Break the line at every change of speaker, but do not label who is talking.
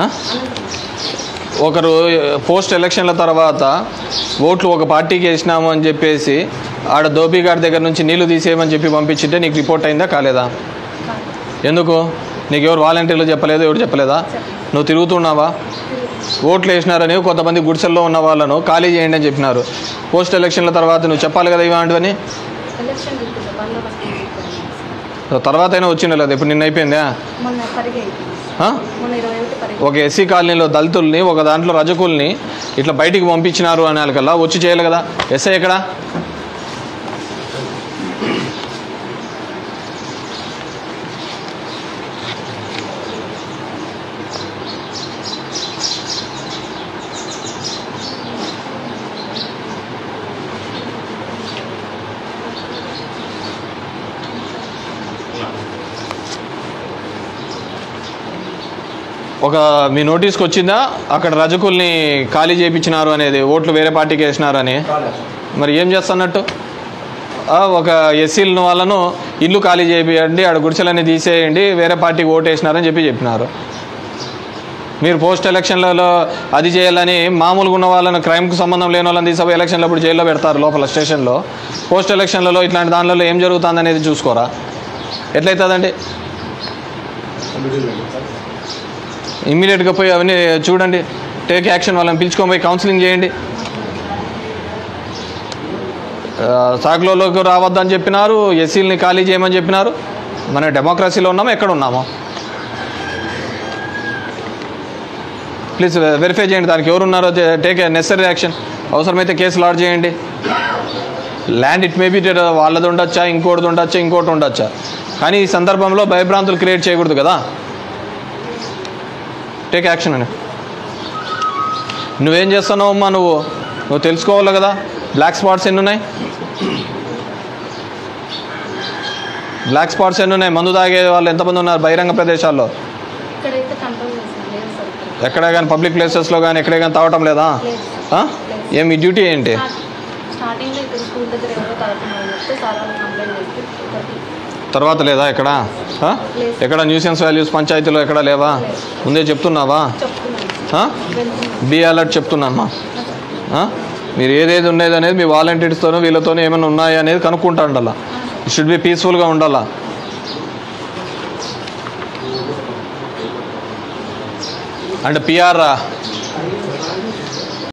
ఆ? ఒకరు పోస్ట్ ఎలక్షన్ల తర్వాత ఓట్లు ఒక పార్టీకి వేసినాము అని చెప్పేసి ఆడ దోబీ గారి దగ్గర నుంచి నీళ్లు తీసేయమని చెప్పి పంపించింటే నీకు రిపోర్ట్ అయిందా కాలేదా ఎందుకు నీకు ఎవరు వాలంటీర్లు చెప్పలేదు ఎవరు చెప్పలేదా నువ్వు తిరుగుతున్నావా ఓట్లు వేసినారని కొంతమంది గుడిసెల్లో ఉన్న వాళ్ళను ఖాళీ చేయండి అని చెప్పినారు పోస్ట్ ఎలక్షన్ల తర్వాత నువ్వు చెప్పాలి కదా ఇలాంటివని
ఎలక్షన్ ఉంటుంది బందోబస్తు అయిపోయింది.
తర్వాత అయినా వచ్చిండే లేదు ఇప్పుడు నిన్న అయిపోయిందా
మొన్న పరిగి అయిపోయింది
ఆ?
మొన్న ఇరవై ఒకటి పరిగి
ఒక ఎస్సీ కాలనీలో దళితుల్ని ఒక దాంట్లో రజకుల్ని ఇట్లా బయటికి పంపించినారు అనే వాళ్ళకల్లా వచ్చి చేయాలి కదా ఎస్ఐ ఎక్కడ ఒక మీ నోటీస్కి వచ్చిందా అక్కడ రజకుల్ని ఖాళీ చేయించినారు అనేది ఓట్లు వేరే పార్టీకి వేసినారు అని మరి ఏం చేస్తున్నట్టు ఆ, ఒక ఎస్సీల వాళ్ళను ఇల్లు ఖాళీ చేయండి ఆడ గుడిసెలన్నీ తీసేయండి వేరే పార్టీకి ఓటు వేసినారని చెప్పి చెప్పినారు మీరు పోస్ట్ ఎలక్షన్లలో అది చేయాలని మామూలుగా ఉన్న వాళ్ళని క్రైమ్కి సంబంధం లేని వాళ్ళని తీసుకుపోయి ఎలక్షన్లో ఇప్పుడు జైల్లో పెడతారు లోపల స్టేషన్లో పోస్ట్ ఎలక్షన్లలో ఇట్లాంటి దానిలో ఏం జరుగుతుంది అనేది చూసుకోరా ఎట్లయితుందండి ఇమ్మీడియట్గా పోయి అవన్నీ చూడండి టేక్ యాక్షన్ వాళ్ళని పిలుచుకొని పోయి కౌన్సిలింగ్ చేయండి ఆ, సాగులోకి రావద్దని చెప్పినారు ఎస్సీలని ఖాళీ చేయమని చెప్పినారు మన డెమోక్రసీలో ఉన్నామో ఎక్కడ ఉన్నామో ప్లీజ్ వెరిఫై చేయండి దానికి ఎవరు ఉన్నారో టేక్ నెసరీ యాక్షన్ అవసరమైతే కేసు లాడ్ చేయండి ల్యాండ్ ఇట్ మేబీ వాళ్ళది ఉండొచ్చా ఇంకోటిది ఉండొచ్చా ఇంకోటి ఉండొచ్చా కానీ ఈ సందర్భంలో భయభ్రాంతులు క్రియేట్ చేయకూడదు కదా టేక్ యాక్షన్ అని నువ్వేం చేస్తున్నావు అమ్మా నువ్వు నువ్వు తెలుసుకోవాలి కదా బ్లాక్ స్పాట్స్ ఎన్ని ఉన్నాయి బ్లాక్ స్పాట్స్ ఎన్ని ఉన్నాయి మందు తాగే వాళ్ళు ఎంతమంది ఉన్నారు బహిరంగ ప్రదేశాల్లో
ఇక్కడైతే కంట్రోల్ చేస్తాం లేదు సార్ ఇక్కడ.
ఎక్కడ కానీ పబ్లిక్ ప్లేసెస్లో కానీ ఎక్కడే కానీ తాగటం లేదా
లేదు
ఆ? ఏం మీ డ్యూటీ ఏంటి
స్టార్ట్- స్టార్టింగ్లో ఇక్కడ స్కూల్ దగ్గర ఎవరో తాగుతున్నారు చెప్తే సార్ వాళ్ళు కంప్లైంట్ చేస్తే ఒకటి
తర్వాత లేదా ఎక్కడ ఆ? ఎక్కడ న్యూసెన్స్ వాల్యూస్ పంచాయతీలో ఎక్కడ లేవా ముందే చెప్తున్నావా
చెప్తున్నాను
ఆ?
వెళ్తున్నాను
బీ అలర్ట్ చెప్తున్నామ్మా ఆ? మీరు ఏదేది ఉండేది అనేది మీ వాలంటీర్స్తోనూ వీళ్ళతోనూ ఏమైనా ఉన్నాయా అనేది కనుక్కుంటా ఉండాలా షుడ్ బి పీస్ఫుల్గా ఉండాలా అంటే పిఆర్